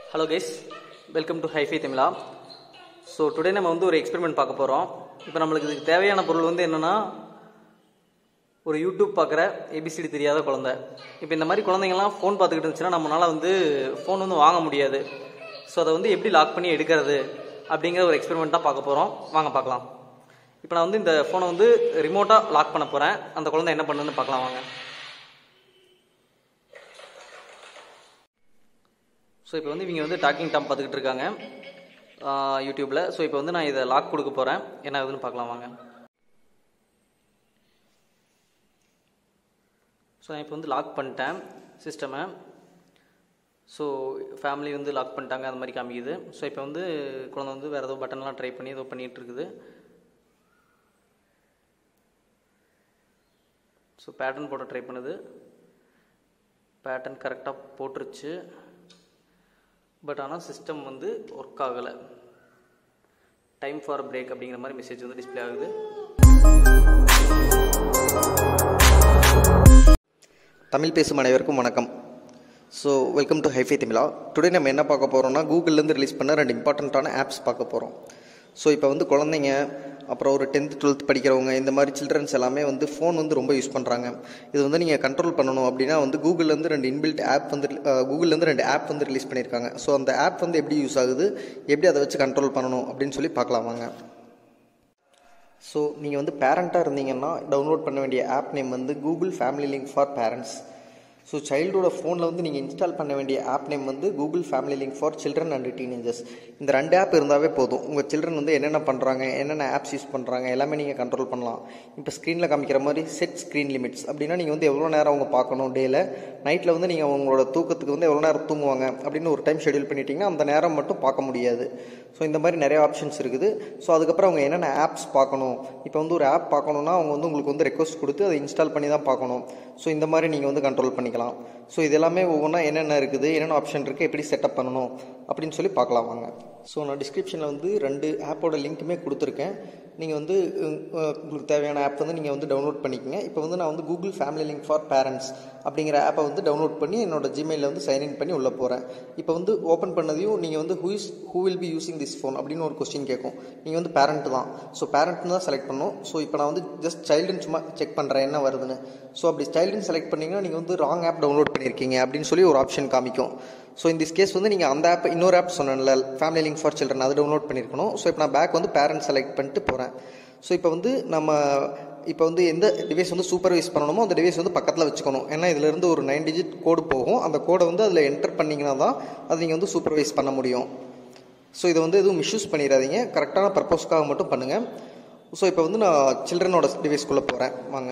hello guys welcome to hifi Tamizha so today நம்ம வந்து ஒரு எக்ஸ்பெரிமெண்ட் பார்க்க போகிறோம் இப்போ நம்மளுக்கு இதுக்கு தேவையான பொருள் வந்து என்னென்னா ஒரு யூடியூப் பார்க்குற ஏபிசிடி தெரியாத குழந்தை இப்போ இந்த மாதிரி குழந்தைங்கலாம் ஃபோன் பார்த்துக்கிட்டு இருந்துச்சுன்னா நம்மளால் வந்து ஃபோன் வந்து வாங்க முடியாது ஸோ அதை வந்து எப்படி லாக் பண்ணி எடுக்கிறது அப்படிங்கிற ஒரு எக்ஸ்பெரிமெண்ட் தான் பார்க்க போகிறோம் வாங்க பார்க்கலாம் இப்போ நான் வந்து இந்த ஃபோனை வந்து ரிமோட்டாக லாக் பண்ண போகிறேன் அந்த குழந்தை என்ன பண்ணுன்னு பார்க்கலாம் வாங்க ஸோ இப்போ வந்து இவங்க வந்து டாக்கிங் டாம் பார்த்துக்கிட்டு இருக்காங்க யூடியூப்பில் ஸோ இப்போ வந்து நான் இதை லாக் கொடுக்க போகிறேன் என்ன ஆகுதுன்னு பார்க்கலாம் வாங்க ஸோ நான் இப்போ வந்து லாக் பண்ணிட்டேன் சிஸ்டமை ஸோ ஃபேமிலி வந்து லாக் பண்ணிட்டாங்க அந்த மாதிரி காமிக்குது ஸோ இப்போ வந்து குழந்தை வந்து வேறு ஏதோ பட்டன்லாம் ட்ரை பண்ணி ஏதோ பண்ணிகிட்டு இருக்குது ஸோ பேட்டர்ன் போட ட்ரை பண்ணுது பேட்டர்ன் கரெக்டாக போட்டுருச்சு பட் ஆனால் சிஸ்டம் வந்து ஒர்க் ஆகலை டைம் ஃபார் பிரேக் அப்படிங்கிற மாதிரி மெசேஜ் வந்து டிஸ்பிளே ஆகுது தமிழ் பேசும் அனைவருக்கும் வணக்கம் so welcome to hifi Tamizha today நம்ம என்ன பார்க்க போகிறோம்னா கூகுள்லேருந்து ரிலீஸ் பண்ண ரெண்டு இம்பார்ட்டண்ட்டான ஆப்ஸ் பார்க்க போகிறோம் ஸோ இப்போ வந்து குழந்தைங்க அப்புறம் ஒரு டென்த் டுவெல்த் படிக்கிறவங்க இந்த மாதிரி சில்ட்ரன்ஸ் எல்லாமே வந்து ஃபோன் வந்து ரொம்ப யூஸ் பண்ணுறாங்க இது வந்து நீங்கள் கண்ட்ரோல் பண்ணணும் அப்படின்னா வந்து கூகுள்லேருந்து ரெண்டு இன்பில்ட் ஆப் வந்து கூகுள்லேருந்து ரெண்டு ஆப் வந்து ரிலீஸ் பண்ணியிருக்காங்க ஸோ அந்த ஆப் வந்து எப்படி யூஸ் ஆகுது எப்படி அதை வச்சு கண்ட்ரோல் பண்ணணும் அப்படின்னு சொல்லி பார்க்கலாம் வாங்க ஸோ நீங்கள் வந்து பேரண்ட்டாக இருந்தீங்கன்னா டவுன்லோட் பண்ண வேண்டிய ஆப் நேம் வந்து Google family link for parents so சைல்டோட ஃபோனில் வந்து நீங்கள் இன்ஸ்டால் பண்ண வேண்டிய ஆப் நேம் வந்து Google family link for children and teenagers இந்த ரெண்டு ஆப் இருந்தாவே போதும் உங்கள் சில்ட்ரன் வந்து என்னென்ன பண்ணுறாங்க என்னென்ன ஆப்ஸ் யூஸ் பண்ணுறாங்க எல்லாமே நீங்கள் கண்ட்ரோல் பண்ணலாம் இப்போ ஸ்க்ரீனில் காமிக்கிற மாதிரி செட் ஸ்க்ரீன் லிமிட்ஸ் அப்படின்னா நீங்கள் வந்து எவ்வளோ நேரம் அவங்க பார்க்கணும் டேயில் நைட்டில் வந்து நீங்கள் அவங்களோட தூக்கத்துக்கு வந்து எவ்வளோ நேரம் தூங்குவாங்க அப்படின்னு ஒரு டைம் ஷெடியூல் பண்ணிட்டீங்கன்னா அந்த நேரம் மட்டும் பார்க்க முடியாது ஸோ இந்த மாதிரி நிறைய ஆப்ஷன்ஸ் இருக்குது ஸோ அதுக்கப்புறம் அவங்க என்னென்ன ஆப்ஸ் பார்க்கணும் இப்போ வந்து ஒரு ஆப் பார்க்கணுன்னா அவங்க வந்து உங்களுக்கு வந்து ரெக்வஸ்ட் கொடுத்து அதை இன்ஸ்டால் பண்ணி தான் பார்க்கணும் ஸோ இந்த மாதிரி நீங்கள் வந்து கண்ட்ரோல் பண்ணிக்கலாம் ஸோ இது எல்லாமே ஒவ்வொன்றா என்னென்ன இருக்குது என்னென்ன ஆப்ஷன் இருக்குது எப்படி செட்டப் பண்ணணும் அப்படின்னு சொல்லி பார்க்கலாம் வாங்க ஸோ நான் டிஸ்கிரிப்ஷனில் வந்து ரெண்டு ஆப்போட லிங்க்குமே கொடுத்துருக்கேன் நீங்கள் வந்து உங்களுக்கு தேவையான ஆப் வந்து நீங்கள் வந்து டவுன்லோட் பண்ணிக்கங்க இப்போ வந்து நான் வந்து Google family link for parents அப்படிங்கிற ஆப்பை வந்து டவுன்லோட் பண்ணி என்னோட ஜிமெயிலில் வந்து சைன்இன் பண்ணி உள்ளே போகிறேன் இப்போ வந்து ஓப்பன் பண்ணதையும் நீங்கள் வந்து who is who will be using this phone அப்படின்னு ஒரு கொஸ்டின் கேட்கும் நீங்கள் வந்து பேரண்ட் தான் ஸோ பேரண்ட் தான் செலக்ட் பண்ணணும் ஸோ இப்போ நான் வந்து ஜஸ்ட் சைல்டுன்னு சும்மா செக் பண்ணுறேன் என்ன வருதுன்னு ஸோ அப்படி சைல்டுன்னு செலக்ட் பண்ணிங்கன்னா நீங்கள் வந்து ராங் ஆப் டவுன்லோட் பண்ணியிருக்கீங்க அப்படின்னு சொல்லி ஒரு ஆப்ஷன் காமிக்கும் ஸோ இந்த கேஸ் வந்து நீங்கள் அந்த ஆப் இன்னொரு ஆப் சொன்னேன்ல ஃபேமிலி லிங்க் ஃபார் சில்ட்ரன் அதை டவுன்லோட் பண்ணியிருக்கணும் ஸோ இப்போ நான் பேக் வந்து பேரண்ட் செலக்ட் பண்ணிட்டு போகிறேன் ஸோ இப்போ வந்து நம்ம இப்போ வந்து எந்த டிவைஸ் வந்து சூப்பர்வைஸ் பண்ணணுமோ அந்த டிவைஸ் வந்து பக்கத்தில் வச்சுக்கணும் ஏன்னா இதிலிருந்து ஒரு நைன் டிஜிட் கோடு போகும் அந்த கோடை வந்து அதில் என்டர் பண்ணிங்கன்னா தான் அதை நீங்கள் வந்து சூப்பர்வைஸ் பண்ண முடியும் ஸோ இதை வந்து எதுவும் மிஸ்யூஸ் பண்ணிடாதீங்க கரெக்டான பர்பஸ்க்காக மட்டும் பண்ணுங்கள் ஸோ இப்போ வந்து நான் சில்ட்ரனோட டிவைஸ்க்குள்ளே போகிறேன் வாங்க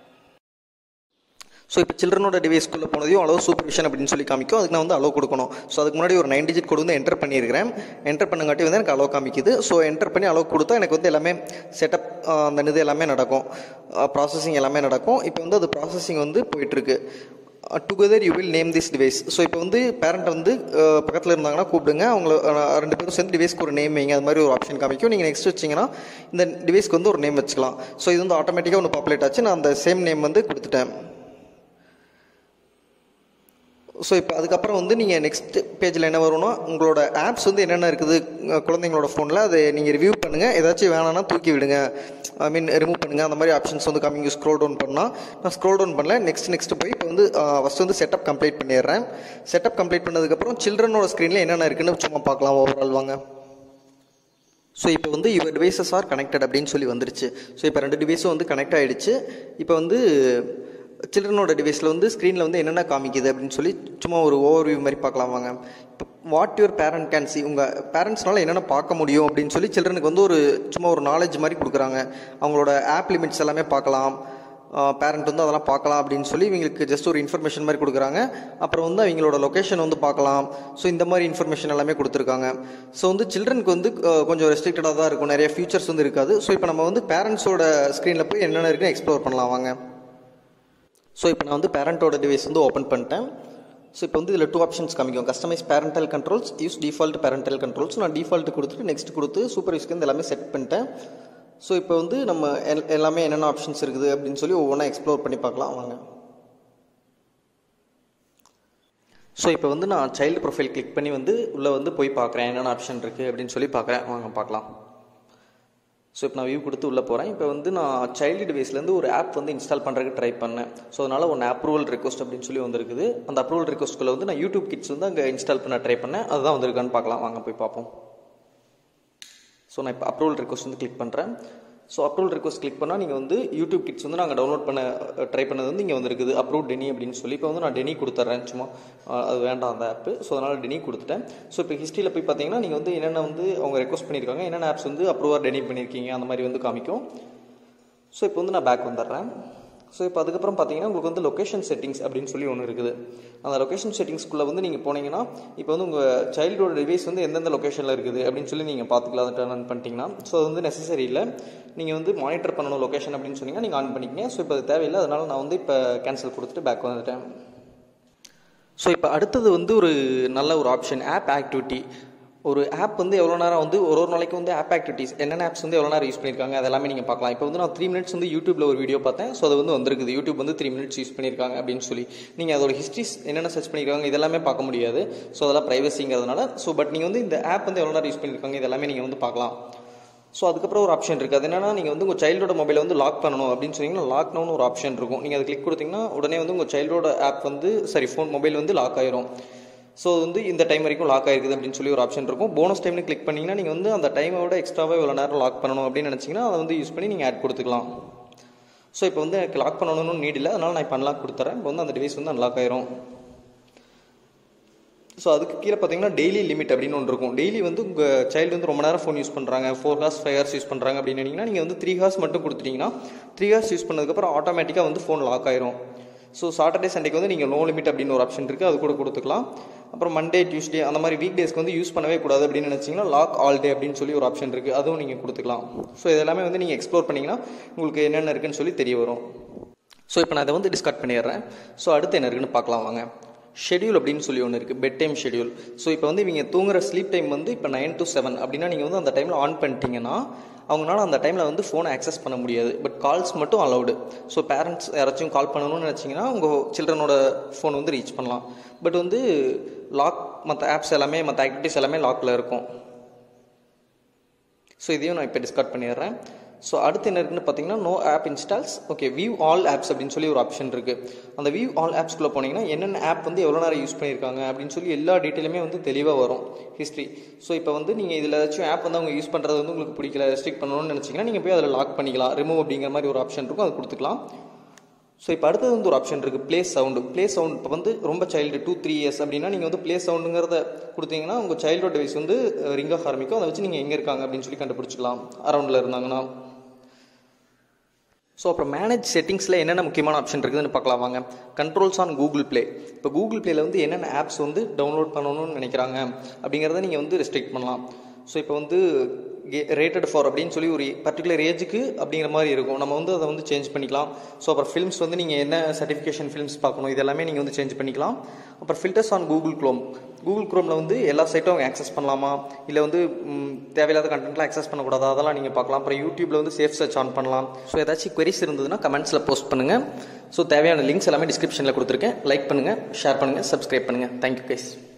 ஸோ இப்போ சில்ட்ரனோட டிவைஸ்க்குள்ளே போனதையும் அளவு சூப்பர்விஷன் அப்படின்னு சொல்லி காமிக்கும் அதுக்கு நான் வந்து அளவு கொடுக்கணும் ஸோ அதுக்கு முன்னாடி ஒரு நைன் டிஜிட் கோடு வந்து என்டர் பண்ணியிருக்கிறேன் என்டர் பண்ணங்காட்டி வந்து எனக்கு அளவு காமிக்குது ஸோ என்டர் பண்ணி அளவு கொடுத்தா எனக்கு வந்து எல்லாமே செட்டப் அந்த இது எல்லாமே நடக்கும் ப்ராசஸிங் எல்லாமே நடக்கும் இப்போ வந்து அது ப்ராசஸிங் வந்து போயிட்டுருக்கு together you will name this device so இப்போ வந்து பேரண்ட் வந்து பக்கத்தில் இருந்தாங்கன்னா கூப்பிடுங்க அவங்கள ரெண்டு பேரும் சேர்ந்து டிவைஸ்க்கு ஒரு நேம் வைங்க அது மாதிரி ஒரு ஆப்ஷன் காமிக்கும் நீங்கள் நெக்ஸ்ட் வச்சிங்கன்னா இந்த டிவைஸ்க்கு வந்து ஒரு நேம் வச்சுக்கலாம் ஸோ இது வந்து ஆட்டோமேட்டிக்காக ஒன்று பாப்புலேட் ஆச்சு நான் அந்த சேம் நேம் வந்து கொடுத்துட்டேன் ஸோ இப்போ அதுக்கப்புறம் வந்து நீங்கள் நெக்ஸ்ட் பேஜில் என்ன வரும்னா உங்களோட ஆப்ஸ் வந்து என்னென்ன இருக்குது குழந்தைங்களோட ஃபோனில் அதை நீங்கள் ரிவ்யூ பண்ணுங்கள் ஏதாச்சும் வேணாம்னா தூக்கி விடுங்க ஐ மீன் ரிமூவ் பண்ணுங்கள் அந்த மாதிரி ஆப்ஷன்ஸ் வந்து கம்மிங் ஸ்க்ரோல் டவுன் பண்ணால் நான் ஸ்க்ரோல் டவுன் பண்ணல நெக்ஸ்ட் நெக்ஸ்ட் போய் இப்போ வந்து ஃபஸ்ட் வந்து செட்டப் கம்ப்ளீட் பண்ணிடுறேன் செட்டப் கம்ப்ளீட் பண்ணதுக்கப்புறம் சில்ட்ரனோட ஸ்க்ரீனில் என்னென்ன இருக்குன்னு சும்மா பார்க்கலாம் ஓவரால் வாங்க ஸோ இப்போ வந்து யுவர் டிவைசஸ் ஆர் கனெக்டட் அப்படின்னு சொல்லி வந்துருச்சு ஸோ இப்போ ரெண்டு டிவைஸும் வந்து கனெக்ட் ஆகிடுச்சு இப்போ வந்து சில்ட்ரனோட டிவைஸில் வந்து ஸ்க்ரீனில் வந்து என்னென்ன காமிக்குது அப்படின்னு சொல்லி சும்மா ஒரு ஓவர் வியூ மாதிரி பார்க்கலாம் வாங்க இப்போ what your parent can see உங்கள் பேரண்ட்ஸ்னால என்னென்ன பார்க்க முடியும் அப்படின்னு சொல்லி சில்ட்ரனுக்கு வந்து ஒரு சும்மா ஒரு நாலேஜ் மாதிரி கொடுக்குறாங்க அவங்களோட ஆப் லிமிட்ஸ் எல்லாமே பார்க்கலாம் பேரண்ட் வந்து அதெல்லாம் பார்க்கலாம் அப்படின்னு சொல்லி இவங்களுக்கு ஜஸ்ட் ஒரு இன்ஃபர்மேஷன் மாதிரி கொடுக்குறாங்க அப்புறம் வந்து அவங்களோட லொக்கேஷன் வந்து பார்க்கலாம் ஸோ இந்த மாதிரி இன்ஃபர்மேஷன் எல்லாமே கொடுத்துருக்காங்க ஸோ வந்து சில்ட்ரனுக்கு வந்து கொஞ்சம் ரெஸ்ட்ரிக்டடாக தான் இருக்கும் நிறைய ஃபியூச்சர்ஸ் வந்து இருக்காது ஸோ இப்போ நம்ம வந்து பேரண்ட்ஸோட ஸ்க்ரீனில் போய் என்னென்ன இருக்குன்னு எக்ஸ்ப்ளோர் பண்ணலாம் வாங்க ஸோ இப்போ நான் வந்து பேரண்ட்டோட டிவைஸ் வந்து ஓப்பன் பண்ணிட்டேன் ஸோ இப்போ வந்து இதில் டூ ஆப்ஷன்ஸ் காமிக்கும் customize parental controls use default parental controls நான் டிஃபால்ட் கொடுத்துட்டு நெக்ஸ்ட் கொடுத்து சூப்பர்வைஸ்க்கு வந்து எல்லாமே செட் பண்ணிட்டேன் ஸோ இப்போ வந்து நம்ம எல் எல்லாமே என்னென்ன ஆப்ஷன்ஸ் இருக்குது அப்படின்னு சொல்லி ஒவ்வொன்றா எக்ஸ்ப்ளோர் பண்ணி பார்க்கலாம் வாங்க ஸோ இப்போ வந்து நான் சைல்டு ப்ரொஃபைல் கிளிக் பண்ணி வந்து உள்ளே வந்து போய் பார்க்குறேன் என்னென்ன ஆப்ஷன் இருக்குது அப்படின்னு சொல்லி பார்க்குறேன் வாங்க பார்க்கலாம் ஸோ இப்போ நான் வியூ கொடுத்து உள்ளே போகிறேன் இப்போ வந்து நான் சைல்டு டிவைஸ்லேருந்து ஒரு ஆப் வந்து இன்ஸ்டால் பண்ணுறதுக்கு ட்ரை பண்ணேன் ஸோ அதனால் ஒன்று அப்ரூவல் ரிக்வஸ்ட் அப்படின்னு சொல்லி வந்திருக்குது அந்த அப்ரூவல் ரிக்வஸ்ட்குள்ளே வந்து நான் யூடியூப் கிட்ஸ் வந்து அங்கே இன்ஸ்டால் பண்ண ட்ரை பண்ணேன் அதுதான் வந்திருக்கான்னு பார்க்கலாம் வாங்க போய் பார்ப்போம் ஸோ நான் இப்போ அப்ரூவல் ரிக்வஸ்ட் வந்து கிளிக் பண்ணுறேன் ஸோ அப்ரூவல் ரிக்வஸ்ட் கிளிக் பண்ணால் நீங்கள் வந்து யூடியூப் கிட்ஸ் வந்து நாங்கள் டவுன்லோட் பண்ண ட்ரை பண்ணது வந்து இங்கே வந்திருக்குது அப்ரூவ் டெனி அப்படின்னு சொல்லி இப்போ வந்து நான் டெனி கொடுத்துட்றேன் சும்மா அஹ், அது வேண்டாம் அந்த ஆப்பு ஸோ அதனால் டெனி கொடுத்துட்டேன் ஸோ இப்போ ஹிஸ்ட்ரியில் போய் பார்த்தீங்கன்னா நீங்கள் வந்து என்னென்ன வந்து அவங்க ரெக்வஸ்ட் பண்ணியிருக்காங்க என்னென்ன ஆப்ஸ் வந்து அப்ரூவாக டெனி பண்ணியிருக்கீங்க அந்த மாதிரி வந்து காமிக்கும் ஸோ இப்போ வந்து நான் பேக் வந்துடுறேன் ஸோ இப்போ அதுக்கப்புறம் பார்த்தீங்கன்னா உங்களுக்கு வந்து லொக்கேஷன் செட்டிங்ஸ் அப்படின்னு சொல்லி ஒன்று இருக்குது அந்த லொக்கேஷன் செட்டிங்ஸ்குள்ளே வந்து நீங்கள் போனீங்கன்னா இப்போ வந்து உங்கள் சைல்டோட டிவைஸ் வந்து எந்தெந்த லொக்கேஷனில் இருக்குது அப்படின்னு சொல்லி நீங்கள் பார்த்துக்கலாம் அதை டர்ன் ஆன் பண்ணிட்டீங்கன்னா ஸோ அது வந்து நெசசரி இல்லை நீங்கள் வந்து மானிட்டர் பண்ணணும் லொக்கேஷன் அப்படின்னு சொன்னீங்கன்னா நீங்கள் ஆன் பண்ணிக்கங்க ஸோ இப்போ அது தேவையில்லை அதனால் நான் வந்து இப்போ கேன்சல் கொடுத்துட்டு பேக் வந்துட்டேன் ஸோ இப்போ அடுத்தது வந்து ஒரு நல்ல ஒரு ஆப்ஷன் ஆப் ஆக்டிவிட்டி ஒரு ஆப் வந்து எவ்வளோ நேரம் வந்து ஒரு ஒரு நாளைக்கு வந்து ஆப் ஆக்டிவிட்டிஸ் என்னென்ன ஆப்ஸ் வந்து எவ்வளோ நேரம் யூஸ் பண்ணியிருக்காங்க அது எல்லாமே நீங்கள் பார்க்கலாம் இப்போ வந்து நான் த்ரீ மினிட்ஸ் வந்து யூடியூப்ல ஒரு வீடியோ பார்த்தேன் ஸோ அது வந்து வந்திருக்குது யூடியூப் வந்து த்ரீ மினிட்ஸ் யூஸ் பண்ணியிருக்காங்க அப்படின்னு சொல்லி நீங்கள் அதோட ஹிஸ்ட்ரிஸ் என்னென்ன சர்ச் பண்ணியிருக்காங்க இதெல்லாமே பார்க்க முடியாது ஸோ அதெல்லாம் ப்ரைவசிங்கிறதுனால ஸோ பட் நீங்கள் வந்து இந்த ஆப் வந்து எவ்வளோ நேரம் யூஸ் பண்ணியிருக்காங்க இதெல்லாமே நீங்கள் வந்து பார்க்கலாம் ஸோ அதுக்கப்புறம் ஒரு ஆப்ஷன் இருக்குது அது என்னன்னா நீங்கள் வந்து உங்கள் சைல்டோட மொபைலை வந்து லாக் பண்ணணும் அப்படின்னு சொன்னீங்கன்னா லாக் டவுன் ஒரு ஆப்ஷன் இருக்கும் நீங்கள் அதை கிளிக் கொடுத்தீங்கன்னா உடனே வந்து உங்கள் சைல்டோட ஆப் வந்து சரி ஃபோன் மொபைல் வந்து லாக் ஆயிரும் ஸோ வந்து இந்த டைம் வரைக்கும் லாக் ஆயிருக்குது அப்படின்னு சொல்லி ஒரு ஆப்ஷன் இருக்கும் போனஸ் டைம்னு கிளிக் பண்ணீங்கன்னா நீங்கள் வந்து அந்த டைமோட எக்ஸ்ட்ராவாக இவ்வளோ நேரம் லாக் பண்ணணும் அப்படின்னு நினச்சிங்கன்னா அதை வந்து யூஸ் பண்ணி நீங்கள் ஆட் கொடுத்துக்கலாம் ஸோ இப்போ வந்து எனக்கு லாக் பண்ணணும்னு நீட் இல்லை அதனால் நான் இப்போ அன்லாக் கொடுத்துறேன் இப்போ வந்து அந்த டிவைஸ் வந்து அன்லாக் ஆயிரும் ஸோ அதுக்கு கீழே பார்த்தீங்கன்னா டெய்லி லிமிட் அப்படின்னு ஒன்று இருக்கும் டெய்லி வந்து உங்கள் சைல்டு வந்து ரொம்ப நேரம் ஃபோன் யூஸ் பண்ணுறாங்க four hours five hours use பண்ணுறாங்க அப்படின்னு நினைங்கன்னா நீங்கள் வந்து த்ரீ ஹார்ஸ் மட்டும் கொடுத்துட்டீங்கன்னா த்ரீ ஹார்ஸ் யூஸ் பண்ணதுக்கப்புறம் ஆட்டோமேட்டிக்காக வந்து ஃபோன் லாக் ஆயிரும் ஸோ சாட்டர்டே சண்டேக்கு வந்து நீங்கள் நோ லிமிட் அப்படின்னு ஒரு ஆப்ஷன் இருக்குது அது கூட கொடுத்துக்கலாம் அப்புறம் மண்டே டியூஸ்டே அந்த மாதிரி வீக் டேஸ்க்கு வந்து யூஸ் பண்ணவே கூடாது அப்படின்னு நினச்சிங்கன்னா லாக் ஆல் டே அப்படின்னு சொல்லி ஒரு ஆப்ஷன் இருக்குது அதுவும் நீங்கள் கொடுத்துக்கலாம் ஸோ இதெல்லாமே வந்து நீங்கள் எக்ஸ்ப்ளோர் பண்ணிங்கன்னா உங்களுக்கு என்னென்ன இருக்குன்னு சொல்லி தெரிய வரும் ஸோ இப்போ நான் இதை வந்து டிஸ்கார்ட் பண்ணிடுறேன் ஸோ அடுத்து என்ன இருக்குன்னு பார்க்கலாம் வாங்க ஷெடியூல் அப்படின்னு சொல்லி ஒன்று இருக்குது பெட் டைம் ஷெடியூல் ஸோ இப்போ வந்து இவங்க தூங்குற ஸ்லீப் டைம் வந்து இப்போ நைன் to செவன் அப்படின்னா நீங்கள் வந்து அந்த டைமில் ஆன் பண்ணிட்டீங்கன்னா அவங்களால அந்த டைமில் வந்து ஃபோனை ஆக்சஸ் பண்ண முடியாது பட் கால்ஸ் மட்டும் அலௌடு ஸோ பேரண்ட்ஸ் யாராச்சும் கால் பண்ணணும்னு நினச்சிங்கன்னா உங்கள் சில்ட்ரனோட ஃபோன் வந்து ரீச் பண்ணலாம் பட் வந்து லாக் மற்ற ஆப்ஸ் எல்லாமே மற்ற ஆக்டிவிட்டிஸ் எல்லாமே லாக்கில் இருக்கும் ஸோ இதையும் நான் இப்போ டிஸ்கார்ட் பண்ணிடுறேன் ஸோ அடுத்து என்ன இருக்குன்னு பார்த்தீங்கன்னா no app installs okay view all apps அப்படின்னு சொல்லி ஒரு ஆப்ஷன் இருக்குது அந்த வியூ ஆல் ஆப்ஸ்குள்ளே போனீங்கன்னா என்னென்ன ஆப் வந்து எவ்வளோ நேரம் யூஸ் பண்ணியிருக்காங்க அப்படின்னு சொல்லி எல்லா டீட்டெயிலுமே வந்து தெளிவாக வரும் ஹிஸ்ட்ரி ஸோ இப்போ வந்து நீங்கள் இதில் ஏதாச்சும் ஆப் வந்து அவங்க யூஸ் பண்ணுறது வந்து உங்களுக்கு பிடிக்கல ரெஸ்ட்ரிக்ட் பண்ணணும்னு நினச்சிங்கன்னா நீங்கள் போய் அதில் லாக் பண்ணிக்கலாம் ரிமூவ் அப்படிங்கிற மாதிரி ஒரு ஆப்ஷன் இருக்கும் அது கொடுத்துக்கலாம் ஸோ இப்போ அடுத்தது வந்து ஒரு ஆப்ஷன் இருக்குது ப்ளே சவுண்டு ப்ளே சவுண்ட் இப்போ வந்து ரொம்ப சைல்டு டூ த்ரீ இயர்ஸ் அப்படின்னா நீங்கள் வந்து ப்ளே சவுண்டுங்கிறத கொடுத்தீங்கன்னா உங்கள் சைல்டோட டிவைஸ் வந்து ரிங் ஆக ஆரம்பிக்கும் அதை வச்சு நீங்கள் எங்கே இருக்காங்க அப்படின்னு சொல்லி கண்டுபிடிச்சிக்கலாம் அரௌண்டில் இருந்தாங்கன்னா ஸோ அப்புறம் மேனேஜ் செட்டிங்ஸில் என்னென்ன முக்கியமான ஆப்ஷன் இருக்குதுன்னு பார்க்கலாம் வாங்க கண்ட்ரோல்ஸ் ஆன் கூகுள் ப்ளே இப்போ கூகுள் ப்ளேயில் வந்து என்னென்ன ஆப்ஸ் வந்து டவுன்லோட் பண்ணணும்னு நினைக்கிறாங்க அப்படிங்கிறத நீங்கள் வந்து ரெஸ்ட்ரிக்ட் பண்ணலாம் ஸோ இப்போ வந்து ரேட்டட் ஃபார் அப்படின்னு சொல்லி ஒரு பர்டிகுலர் ஏஜுக்கு அப்படிங்கிற மாதிரி இருக்கும் நம்ம வந்து அதை வந்து சேஞ்ச் பண்ணிக்கலாம் ஸோ அப்புறம் ஃபிலிம்ஸ் வந்து நீங்கள் என்ன சர்டிஃபிகேஷன் ஃபிலிம்ஸ் பார்க்கணும் இது எல்லாமே நீங்கள் வந்து சேஞ்ச் பண்ணிக்கலாம் அப்புறம் filters on Google Chrome Google க்ரோமில் வந்து எல்லா சைட்டும் அவங்க ஆக்சஸ் பண்ணலாமா இல்லை வந்து ம், தேவையில்லாத கண்டென்ட்லாம் ஆக்சஸ் பண்ணக்கூடாதா அதெல்லாம் நீங்கள் பார்க்கலாம் அப்புறம் யூடியூப்ல வந்து சேஃப் சர்ச் ஆன் பண்ணலாம் ஸோ ஏதாச்சும் queries இருந்ததுன்னா கமெண்ட்ஸில் போஸ்ட் பண்ணுங்கள் ஸோ தேவையான லிங்க்ஸ் எல்லாமே டிஸ்கிரிப்ஷனில் கொடுத்துருக்கேன் லைக் பண்ணுங்கள் ஷேர் பண்ணுங்கள் சப்ஸ்கிரைப் பண்ணுங்கள் தேங்க்யூ கைஸ்